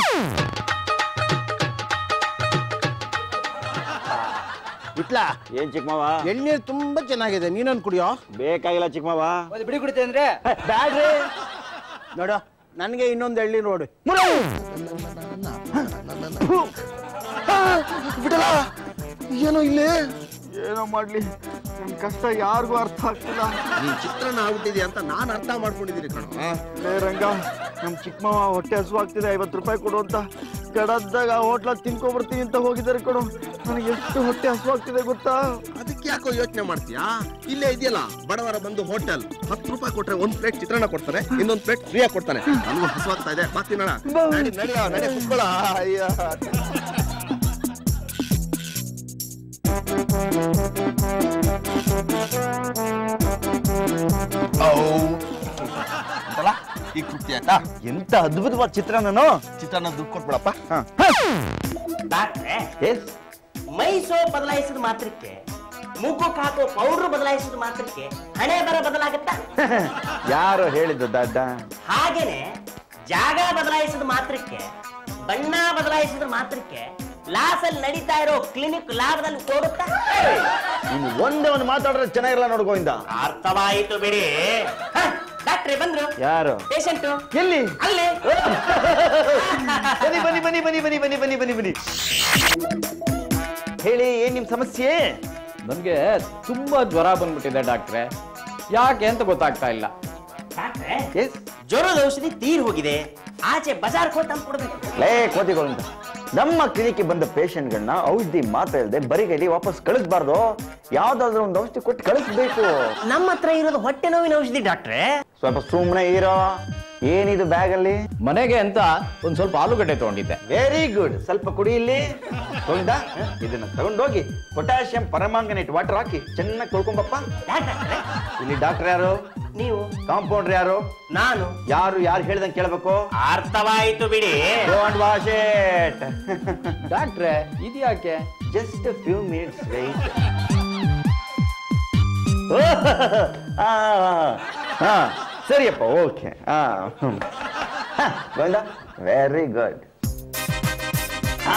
ಇಟ್ಲ ಏನ್ ಚಿಕ್ಕಮ್ಮವ ಎಳ್ನೀರು ತುಂಬಾ ಚೆನ್ನಾಗಿದೆ ನೀನೊಂದು ಕುಡಿಯೋ ಬೇಕಾಗಿಲ್ಲ ಚಿಕ್ಕಮ್ಮವ ಬಿಡಿ ಕುಡಿತೆ ಅಂದ್ರೆ ಬ್ಯಾಡ್ರಿ ನೋಡು ನನಗೆ ಇನ್ನೊಂದು ಎಳ್ನೀರು ನೋಡಿ ಬಿಡಲ್ಲ ಏನೋ ಇಲ್ಲಿ ಏನೋ ಮಾಡ್ಲಿ ನನ್ ಕಷ್ಟ ಯಾರಿಗೂ ಅರ್ಥ ಆಗ್ತಿಲ್ಲ ನೀನ್ ಚಿತ್ರನ ಆಗ್ಬಿಟ್ಟಿದ್ಯಾ ಅಂತ ನಾನು ಅರ್ಥ ಮಾಡ್ಕೊಂಡಿದ್ದೀನಿ ಕಣ ಲೇ ರಂಗ ನಮ್ ಚಿಕ್ಕಮ್ಮವ ಹೊಟ್ಟೆ ಹಸು ಆಗ್ತಿದೆ ಐವತ್ತು ರೂಪಾಯಿ ಕೊಡು ಅಂತ ಕಡದ್ದಾಗ ಆ ಹೋಟ್ಲ ತಿನ್ಕೊಂಡ್ಬರ್ತೀನಿ ಅಂತ ಹೋಗಿದ್ದಾರೆ ಕೊಡು ನನಗೆ ಎಷ್ಟು ಹೊಟ್ಟೆ ಹಸು ಆಗ್ತಿದೆ ಗೊತ್ತಾ ಅದಕ್ಕೆ ಯಾಕೋ ಯೋಚನೆ ಮಾಡ್ತೀಯಾ ಇಲ್ಲೇ ಇದೆಯಲ್ಲ ಬಡವರ ಬಂದು ಹೋಟೆಲ್ ಹತ್ತು ರೂಪಾಯಿ ಕೊಟ್ರೆ ಒಂದ್ ಪ್ಲೇಟ್ ಚಿತ್ರಾನ್ನ ಕೊಡ್ತಾರೆ ಇನ್ನೊಂದ್ ಪ್ಲೇಟ್ ಫ್ರೀಯಾಗಿ ಕೊಡ್ತಾನೆ ನನಗೂ ಹಸುವಾಗ್ತಾ ಇದೆ ಬಾ ತಿನ್ನೋಣ ನಡಿ ನಡಿಯ ನಡಿ ಕುತ್ಕೊಳ್ಳ ಅಯ್ಯ ಅಂತಲ್ಲ ಈಗ ತೃಪ್ತಿ ಆಯ್ತಾ ಎಂತ ಅದ್ಭುತವಾದ ಚಿತ್ರಾನ್ನನು ಚಿತ್ರಾನ್ನ ದುಡ್ಡು ಕೊಟ್ಬಿಡಪ್ಪ ಡಾಕ್ಟ್ರೆ ಎಸ್ ಮೈ ಸೋಪ್ ಬದಲಾಯಿಸಿದ ಮಾತ್ರಕ್ಕೆ ಮುಖಕ್ಕೆ ಹಾಕೋ ಪೌಡರ್ ಬದಲಾಯಿಸಿದ ಮಾತ್ರಕ್ಕೆ ಹಣೆ ಬರ ಬದಲಾಗುತ್ತಾ ಯಾರು ಹೇಳಿದ್ದು ದಾಡ್ಡ ಹಾಗೇನೆ ಜಾಗ ಬದಲಾಯಿಸಿದ ಮಾತ್ರಕ್ಕೆ ಬಣ್ಣ ಬದಲಾಯಿಸಿದ ಮಾತ್ರಕ್ಕೆ ಲಾಸಲ್ಲಿ ನಡೀತಾ ಇರೋ ಕ್ಲಿನಿಕ್ ಲಾಭದಲ್ಲಿ ತೋರುತ್ತಾ ಇನ್ನು ಒಂದೇ ಒಂದು ಮಾತಾಡ್ರೆ ಚೆನ್ನಾಗಿರಲ್ಲ ನೋಡು ಗೋವಿಂದ ಅರ್ಥವಾಯಿತು ಬಿಡಿ ಹ, ಡಾಕ್ಟ್ರೆ ಬಂದ್ರು ಯಾರು ಪೇಷಂಟು ಎಲ್ಲಿ ಅಲ್ಲೇ ಬನ್ನಿ ಬನ್ನಿ ಬನ್ನಿ ಬನ್ನಿ ಬನ್ನಿ ಬನ್ನಿ ಬನ್ನಿ ಬನ್ನಿ ಬನ್ನಿ ಹೇಳಿ ಏನ್ ನಿಮ್ ಸಮಸ್ಯೆ ನನಗೆ ತುಂಬಾ ಜ್ವರ ಬಂದ್ಬಿಟ್ಟಿದೆ ಡಾಕ್ಟ್ರೆ ಯಾಕೆ ಅಂತ ಗೊತ್ತಾಗ್ತಾ ಇಲ್ಲ ಡಾಕ್ಟ್ರೆ ಎಸ್ ಜ್ವರದ ಔಷಧಿ ತೀರ್ ಹೋಗಿದೆ ಆಚೆ ಬಜಾರ್ ಕೊಟ್ಟು ತಂದು ಕೊಡ್ಬೇಕು ಲೇ ಕೋತಿ ಗೋವಿಂದ ನಮ್ಮ ಕ್ಲಿನಿಕ್ಗೆ ಬಂದ ಪೇಷಂಟ್ಗಳನ್ನ ಔಷಧಿ ಮಾತ್ರ ಇಲ್ಲದೆ ಬರಿಗೈಲಿ ವಾಪಸ್ ಕಳಿಸ್ಬಾರ್ದು ಯಾವ್ದಾದ್ರು ಒಂದು ಔಷಧಿ ಕೊಟ್ಟು ಕಳಿಸ್ಬೇಕು ನಮ್ಮ ಹತ್ರ ಇರೋದು ಹೊಟ್ಟೆ ನೋವಿನ ಔಷಧಿ ಡಾಕ್ಟ್ರೆ ಸ್ವಲ್ಪ ಸುಮ್ಮನೆ ಇರೋ ಏನಿದು ಬ್ಯಾಗ್ ಅಲ್ಲಿ ಮನೆಗೆ ಅಂತ ಒಂದ್ ಸ್ವಲ್ಪ ಆಲೂಗಡ್ಡೆ ತಗೊಂಡಿದ್ದೆ ವೆರಿ ಗುಡ್ ಸ್ವಲ್ಪ ಕುಡಿ ಇಲ್ಲಿ ಗೋವಿಂದ ಇದನ್ನ ತಗೊಂಡೋಗಿ ಪೊಟ್ಯಾಷಿಯಂ ಪರಮಾಂಗನೇಟ್ ವಾಟರ್ ಹಾಕಿ ಚೆನ್ನಾಗಿ ತೊಳ್ಕೊಂಬಪ್ಪ ಯಾಕೆ ಡಾಕ್ಟ್ರೆ ಇಲ್ಲಿ ಡಾಕ್ಟರ್ ಯಾರು ನೀವು ಕಾಂಪೌಂಡರ್ ಯಾರು ನಾನು ಯಾರು ಯಾರು ಹೇಳ್ದಂಗೆ ಕೇಳ್ಬೇಕು ಅರ್ಥವಾಯಿತು ಬಿಡಿ ಡೋಂಟ್ ವಾಶ್ ಇಟ್ ಡಾಕ್ಟ್ರೆ ಇದ್ಯಾಕೆ ಜಸ್ಟ್ ಫ್ಯೂ ಮಿನಿಟ್ಸ್ ವೆಯ್ಟ್ ಹಾ ಸರಿಯಪ್ಪ ಓಕೆ ಹಾ ಗೋವಿಂದ ವೆರಿ ಗುಡ್ ಹಾ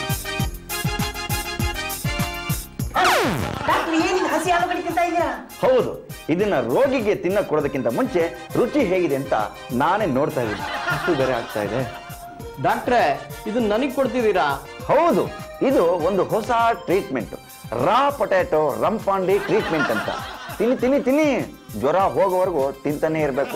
ಡಾಕ್ಟ್ರೆ ಏನಿದೆ ಹಸಿ ಆಲೂಗಡ್ಡೆ ತಿಂತಾ ಇದೀರಾ ಹೌದು ಇದನ್ನ ರೋಗಿಗೆ ತಿನ್ನ ಕೊಡೋದಕ್ಕಿಂತ ಮುಂಚೆ ರುಚಿ ಹೇಗಿದೆ ಅಂತ ನಾನೇ ನೋಡ್ತಾ ಇದ್ದೀನಿ ಅಷ್ಟು ಬೇರೆ ಆಗ್ತಾ ಇದೆ ಡಾಕ್ಟ್ರೆ ಇದು ನನಗ್ ಕೊಡ್ತಿದ್ದೀರಾ ಹೌದು ಇದು ಒಂದು ಹೊಸ ಟ್ರೀಟ್ಮೆಂಟ್ ರಾ ಪೊಟ್ಯಾಟೊ ರಂಪಾಂಡಿ ಟ್ರೀಟ್ಮೆಂಟ್ ಅಂತ ತಿನ್ನಿ ತಿನ್ನಿ ತಿನ್ನಿ ಜ್ವರ ಹೋಗೋವರೆಗೂ ತಿಂತಾನೆ ಇರಬೇಕು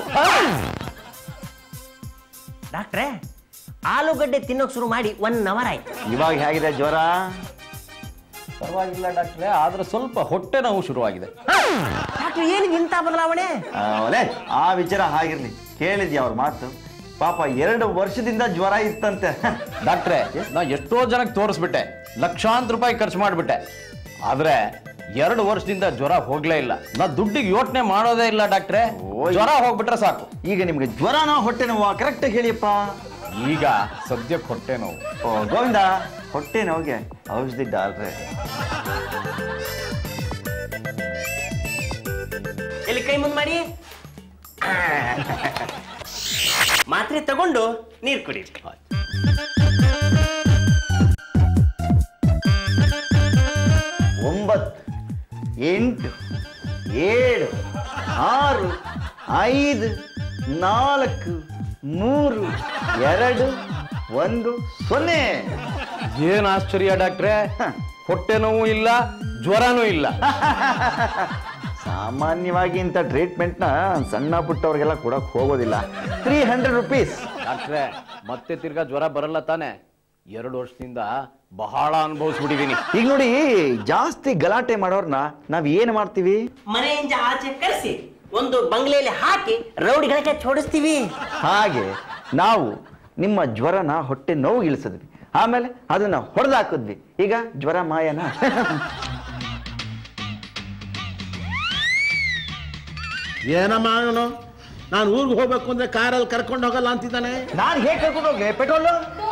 ಡಾಕ್ಟ್ರೆ ಆಲೂಗಡ್ಡೆ ತಿನ್ನೋಕ್ ಶುರು ಮಾಡಿ ಒನ್ ಅವರ್ ಆಯ್ತು ಇವಾಗ ಹೇಗಿದೆ ಜ್ವರ ಪರವಾಗಿಲ್ಲ ಡಾಕ್ಟ್ರೆ ಆದ್ರೆ ಸ್ವಲ್ಪ ಹೊಟ್ಟೆ ನೋವು ಶುರುವಾಗಿದೆ ಡಾಕ್ಟ್ರೆ ಏನಿದೆ ಇಂಥ ಬದಲಾವಣೆ ಅವಲೇ ಆ ವಿಚಾರ ಹಾಗಿರ್ಲಿ ಕೇಳಿದ್ಯಾ ಅವ್ರ ಮಾತು ಪಾಪ ಎರಡು ವರ್ಷದಿಂದ ಜ್ವರ ಇತ್ತಂತೆ ಡಾಕ್ಟ್ರೆ ನಾ ಎಷ್ಟೋ ಜನಕ್ಕೆ ತೋರಿಸ್ಬಿಟ್ಟೆ ಲಕ್ಷಾಂತರ ರೂಪಾಯಿ ಖರ್ಚು ಮಾಡಿಬಿಟ್ಟೆ ಆದ್ರೆ ಎರಡು ವರ್ಷದಿಂದ ಜ್ವರ ಹೋಗ್ಲೇ ಇಲ್ಲ ನಾ ದುಡ್ಡಿಗೆ ಯೋಚನೆ ಮಾಡೋದೇ ಇಲ್ಲ ಡಾಕ್ಟ್ರೆ ಓಯ್. ಜ್ವರ ಹೋಗ್ಬಿಟ್ರೆ ಸಾಕು ಈಗ ನಿಮ್ಗೆ ಜ್ವರನೋ ಹೊಟ್ಟೆ ನೋವಾ ಕರೆಕ್ಟ್ ಹೇಳಿಯಪ್ಪ ಈಗ ಸದ್ಯಕ್ಕೆ ಹೊಟ್ಟೆ ನೋವು ಓ ಗೋವಿಂದ ಹೊಟ್ಟೆ ನೋವಿಗೆ ಔಷಧಿ ಡಾಲ್ರೆ ಎಲ್ಲಿ ಕೈ ಮುಂದ್ ಮಾಡಿ ಮಾತ್ರೆ ತಗೊಂಡು ನೀರ್ ಕುಡಿ ಒಂಬತ್ತು ಎಂಟು ಏಳು ಆರು ಐದು ನಾಲ್ಕು ಮೂರು ಎರಡು ಒಂದು ಸೊನ್ನೆ ಏನ್ ಆಶ್ಚರ್ಯ ಡಾಕ್ಟ್ರೆ ಹೊಟ್ಟೆ ನೋವು ಇಲ್ಲ ಜ್ವರನೂ ಇಲ್ಲ ಸಾಮಾನ್ಯವಾಗಿ ಇಂಥ ಟ್ರೀಟ್ಮೆಂಟ್ನ ಸಣ್ಣ ಪುಟ್ಟವ್ರಿಗೆಲ್ಲ ಕೊಡಕ್ ಹೋಗೋದಿಲ್ಲ ತ್ರೀ ಹಂಡ್ರೆಡ್ ರುಪೀಸ್ ಡಾಕ್ಟ್ರೆ ಮತ್ತೆ ತಿರ್ಗಾ ಜ್ವರ ಬರಲ್ಲ ತಾನೆ ಎರಡು ವರ್ಷದಿಂದ ಬಹಳ ಅನುಭವಿಸ್ಬಿಟ್ಟಿದೀನಿ ಈಗ ನೋಡಿ ಜಾಸ್ತಿ ಗಲಾಟೆ ಮಾಡೋರ್ನ ನಾವ್ ಏನ್ ಮಾಡ್ತೀವಿ ಮನೆಯಿಂದ ಆಚೆ ಕರೆಸಿ ಒಂದು ಬಂಗ್ಲೆಯಲ್ಲಿ ಹಾಕಿ ರೌಡಿಗಳಿಗೆ छोಡಿಸ್ತೀವಿ ಹಾಗೆ ನಾವು ನಿಮ್ಮ ಜ್ವರನ ಹೊಟ್ಟೆ ನೋವು ಇಳಿಸಿದ್ವಿ ಆಮೇಲೆ ಅದನ್ನ ಹೊಡೆದಾಕಿದ್ವಿ ಈಗ ಜ್ವರ ಮಾಯನ ಏನಮ್ಮ ಅವನು ನಾನು ಊರಿಗೆ ಹೋಗ್ಬೇಕು ಅಂದ್ರೆ ಕಾರಲ್ಲಿ ಕರ್ಕೊಂಡು ಹೋಗಲ್ಲ ಅಂತಿದ್ದಾನೆ ನಾನು ಹೇಗೆ ಕರ್ಕೊಂಡು ಹೋಗ್ಲಿ ಪೆಟ್ರೋಲ್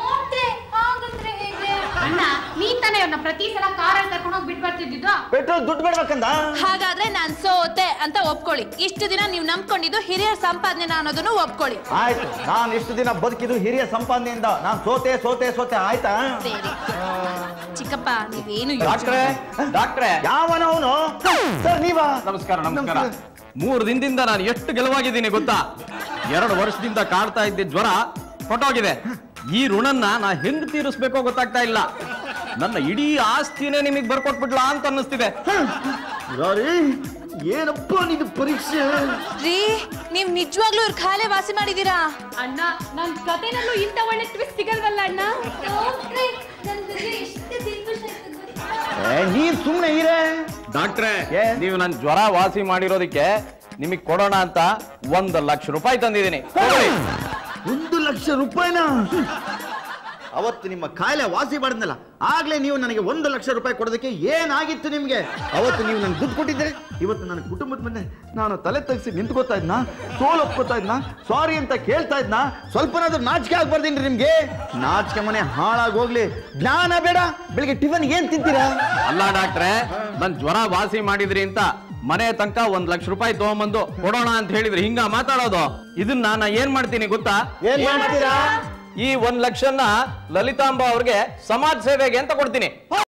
ತಾನೇ ಅವ್ರನ್ನ ಪ್ರತಿ ಸಲ ಕಾರಲ್ಲಿ ಕರ್ಕೊಂಡು ಹೋಗಿ ಬಿಟ್ಟು ಬರ್ತಿದ್ದಿದ್ದು ಪೆಟ್ರೋಲ್ ದುಡ್ಡು ಬೇಡ್ಬೇಕಂದ ಹಾಗಾದ್ರೆ ನಾನ್ ಸೋತೆ ಅಂತ ಒಪ್ಕೊಳ್ಳಿ ಇಷ್ಟು ದಿನ ನೀವು ನಂಬ್ಕೊಂಡಿದ್ದು ಹಿರಿಯರ ಸಂಪಾದನೆ ಅನ್ನೋದನ್ನು ಒಪ್ಕೊಳ್ಳಿ ಆಯ್ತು ನಾನು ಇಷ್ಟು ದಿನ ಬದುಕಿದ್ದು ಹಿರಿಯ ಸಂಪಾದನೆಯಿಂದ ನಾನು ಸೋತೆ ಸೋತೆ ಸೋತೆ ಆಯ್ತಾ ಸರಿ ಚಿಕ್ಕಪ್ಪ ನೀವೇನು ಡಾಕ್ಟ್ರೇ ಡಾಕ್ಟ್ರೇ ಯಾವನವನು ಸರ್ ನೀವಾ ನಮಸ್ಕಾರ ನಮಸ್ಕಾರ ಮೂರು ದಿನದಿಂದ ನಾನು ಎಷ್ಟು ಗೆಲುವಾಗಿದ್ದೀನಿ ಗೊತ್ತಾ ಎರಡು ವರ್ಷದಿಂದ ಕಾಡ್ತಾ ಇದ್ದ ಜ್ವರ ಹೊಟ್ಟೋಗಿದೆ ಈ ಋಣನ್ನ ನಾ ಹೆಂಗ್ ತೀರಿಸ್ಬೇಕೋ ಗೊತ್ತಾಗ್ತಾ ಇಲ್ಲ ನನ್ನ ಇಡೀ ಆಸ್ತಿನೇ ನಿಮಗೆ ಬರ್ಕೊಟ್ಬಿಡ್ಲಾ ಅಂತ ಅನ್ನಿಸ್ತಿದೆ ರಾರಿ ಏನಪ್ಪ ನಿದು ಪರೀಕ್ಷೆ ರೀ ನೀವ್ ನಿಜವಾಗ್ಲೂ ಇವ್ರ ಖಾಲೆ ವಾಸಿ ಮಾಡಿದೀರಾ ಅಣ್ಣ ನನ್ ಕತೆನಲ್ಲೂ ಇಂಥ ಒಳ್ಳೆ ಟ್ವಿಸ್ಟ್ ಸಿಗಲ್ವಲ್ಲ ಅಣ್ಣ ಏ, ನೀನ್ ಸುಮ್ನೆ ಇರೇ ಡಾಕ್ಟ್ರೇ ನೀವು ನನ್ನ ಜ್ವರ ವಾಸಿ ಮಾಡಿರೋದಕ್ಕೆ ನಿಮಗೆ ಕೊಡೋಣ ಅಂತ ಒಂದು ಲಕ್ಷ ರೂಪಾಯಿ ತಂದಿದ್ದೀನಿ ತಗೊಳ್ಳಿ. ಒಂದು ಲಕ್ಷ ರೂಪಾಯಿನ ಅವತ್ತು ನಿಮ್ಮ ಕಾಯಿಲೆ ವಾಸಿ ಮಾಡಿದ್ನಲ್ಲ ಆಗ್ಲೇ ನೀವು ನನಗೆ ಒಂದು ಲಕ್ಷ ರೂಪಾಯಿ ಕೊಡೋದಕ್ಕೆ ಏನಾಗಿತ್ತು ನಿಮ್ಗೆ ಅವತ್ತು ನೀವು ನನಗೆ ದುಡ್ಡು ಕೊಟ್ಟಿದ್ರೆ ಇವತ್ತು ನನ್ನ ಕುಟುಂಬದ ಮುಂದೆ ನಾನು ತಲೆ ತಗ್ಸಿ ನಿಂತ್ಕೋತಾ ಇದ್ನ ಸೋಲ್ ಒಪ್ಕೋತಾ ಇದ್ನ ಸಾರಿ ಅಂತ ಕೇಳ್ತಾ ಇದ್ನ ಸ್ವಲ್ಪನಾದ್ರೂ ನಾಚಿಕೆ ಆಗ್ಬಾರ್ದೇನ್ರಿ ನಿಮ್ಗೆ ನಾಚಿಕೆ ಮನೆ ಹಾಳಾಗೋಗ್ಲಿ ಜ್ಞಾನ ಬೇಡ ಬೆಳಿಗ್ಗೆ ಟಿಫನ್ ಏನ್ ತಿಂತೀರಾ ಅಲ್ಲ ಡಾಕ್ಟ್ರೆ ನನ್ ಜ್ವರ ವಾಸಿ ಮಾಡಿದ್ರಿ ಅಂತ ಮನೆ ತನಕ ಒಂದ್ ಲಕ್ಷ ರೂಪಾಯಿ ತಗೊಂಬಂದು ಕೊಡೋಣ ಅಂತ ಹೇಳಿದ್ರಿ ಹಿಂಗ ಮಾತಾಡೋದು ಇದನ್ನ ನಾ ಏನ್ ಮಾಡ್ತೀನಿ ಗೊತ್ತಾ ಏನ್ ಮಾಡ್ತೀರಾ ಈ ಒಂದ್ ಲಕ್ಷನ ಲಲಿತಾಂಬ ಅವ್ರಿಗೆ ಸಮಾಜ ಸೇವೆಗೆ ಅಂತ ಕೊಡ್ತೀನಿ